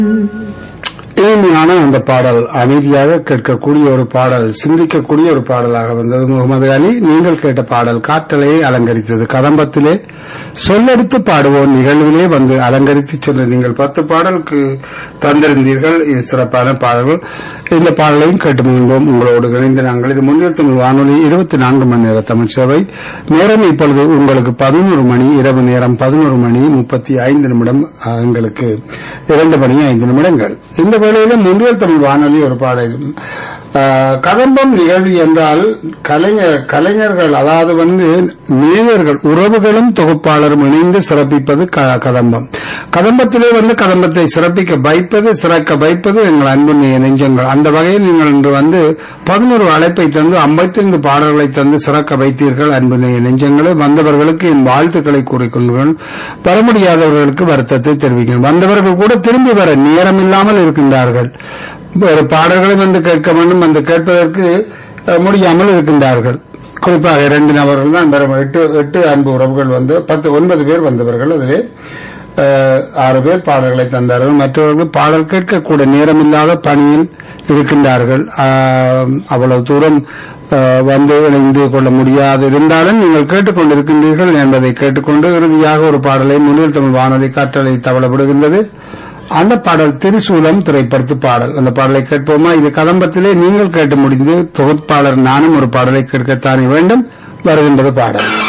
இனிமையான அந்த பாடல் அமைதியாக கேட்கக்கூடிய ஒரு பாடல் சிந்திக்கக்கூடிய ஒரு பாடலாக வந்தது முகமது அலி நீங்கள் கேட்ட பாடல் காற்றலையை அலங்கரித்தது கதம்பத்திலே சொல்லெடுத்து பாடுவோம் நிகழ்விலே வந்து அலங்கரித்து சென்ற நீங்கள் பத்து பாடலுக்கு தந்திருந்தீர்கள் இது சிறப்பான பாடல்கள் இந்த பாடலையும் கேட்டு முன்போம் உங்களோடு இணைந்து நாங்கள் இது முன்னில் தமிழ் வானொலி இருபத்தி நான்கு மணி நேர தமிழ் சேவை நேரம் இப்பொழுது உங்களுக்கு பதினோரு மணி இரவு நேரம் பதினோரு மணி முப்பத்தி ஐந்து நிமிடம் அஹ், எங்களுக்கு இரண்டு மணி ஐந்து நிமிடங்கள் இந்த வேளையில முன்னில் தமிழ் வானொலி ஒரு பாடல் அஹ், கதம்பம் நிகழ்வு என்றால் கலைஞர் கலைஞர்கள் அதாவது வந்து நேயர்கள் உறவுகளும் தொகுப்பாளரும் இணைந்து சிறப்பிப்பது க- கதம்பம் கதம்பத்திலே வந்து கதம்பத்தை சிறப்பிக்க வைப்பது சிறக்க வைப்பது எங்கள் அன்பு நெ- நெஞ்சங்கள் அந்த வகையில் நீங்கள் இன்று வந்து பதினோரு அழைப்பை தந்து ஐம்பத்தைந்து பாடல்களை தந்து சிறக்க வைத்தீர்கள் அன்பு நெ- நெஞ்சங்களே வந்தவர்களுக்கு என் வாழ்த்துக்களை கூறிக்கொள்கிறேன் வர முடியாதவர்களுக்கு வருத்தத்தை தெரிவிக்கிறேன் வந்தவர்கள் கூட திரும்பி வர நேரம் இல்லாமல் இருக்கின்றார்கள் ஒரு பாடல்களை வந்து கேட்க வேண்டும் வந்து கேட்பதற்கு அஹ், முடியாமல் இருக்கின்றார்கள் குறிப்பாக இரண்டு நபர்கள் தான் வரும் எட்டு எட்டு அன்பு உறவுகள் வந்து பத்து ஒன்பது பேர் வந்தவர்கள் அதிலே அஹ், ஆறு பேர் பாடல்களை தந்தார்கள் மற்றவர்கள் பாடல் கேட்கக்கூட நேரமில்லாத பணியில் இருக்கின்றார்கள் ஆஹ், அவ்வளவு தூரம் அஹ், வந்து இணைந்து கொள்ள முடியாது இருந்தாலும் நீங்கள் கேட்டுக்கொண்டிருக்கின்றீர்கள் என்பதை கேட்டுக்கொண்டு இறுதியாக ஒரு பாடலை முன்னில் தமிழ் வானொலி காற்றலை தவளப்படுகின்றது அந்த பாடல் திரிசூலம் திரைப்படத்து பாடல் அந்த பாடலை கேட்போமா இது கதம்பத்திலே நீங்கள் கேட்டு முடிந்து தொகுப்பாளர் நானும் ஒரு பாடலை கேட்கத்தானே வேண்டும் வருகின்றது பாடல்